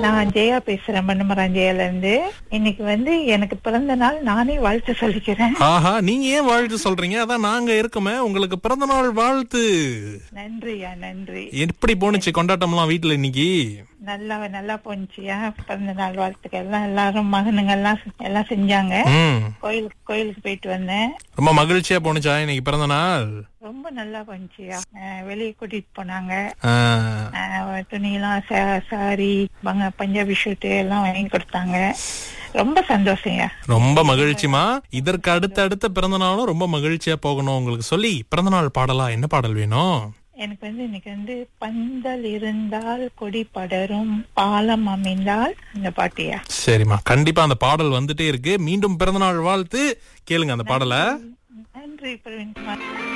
நான் ஜெயா பேசுறேன் மண்ணுமரம் ஜெயால இருந்து இன்னைக்கு வந்து எனக்கு பிறந்த நாள் நானே வாழ்த்து சொல்லிக்கிறேன் ஆஹா நீங்க ஏன் வாழ்த்து சொல்றீங்க அதான் நாங்க இருக்கோமே உங்களுக்கு பிறந்த நாள் வாழ்த்து நன்றியா நன்றி எப்படி போனுச்சு கொண்டாட்டம்லாம் வீட்டுல இன்னைக்கு நல்லா நல்லா போனுச்சியா பிறந்த நாள் வாழ்த்துக்கள் எல்லாம் எல்லாரும் மகனுங்க எல்லாம் எல்லாம் செஞ்சாங்க ம் கோயிலுக்கு கோயிலுக்கு போயிட்டு வந்தேன் ரொம்ப மகிழ்ச்சியா போனுச்சா இன்னைக்கு பிறந்த நாள் ரொம்ப நல்லா போனுச்சியா அஹ் வெளியே கூட்டிட்டு போனாங்க ஆ, அஹ் துணியெல்லாம் சா- சாரி பங்க பஞ்சாபி ஷூட்டு எல்லாம் வாங்கி கொடுத்தாங்க ரொம்ப சந்தோஷம்யா ரொம்ப மகிழ்ச்சிமா இதற்கு அடுத்த அடுத்த பிறந்த நாளும் ரொம்ப மகிழ்ச்சியா போகணும் உங்களுக்கு சொல்லி பிறந்த நாள் பாடலா என்ன பாடல் வேணும் எனக்கு வந்து இன்னைக்கு வந்து பந்தல் இருந்தால் கொடி படரும் பாலம் அமைந்தால் அந்த பாட்டியா சரிம்மா கண்டிப்பா அந்த பாடல் வந்துட்டே இருக்கு மீண்டும் பிறந்த நாள் வாழ்த்து கேளுங்க அந்த பாடலை நன்றி பிரவீன்குமார்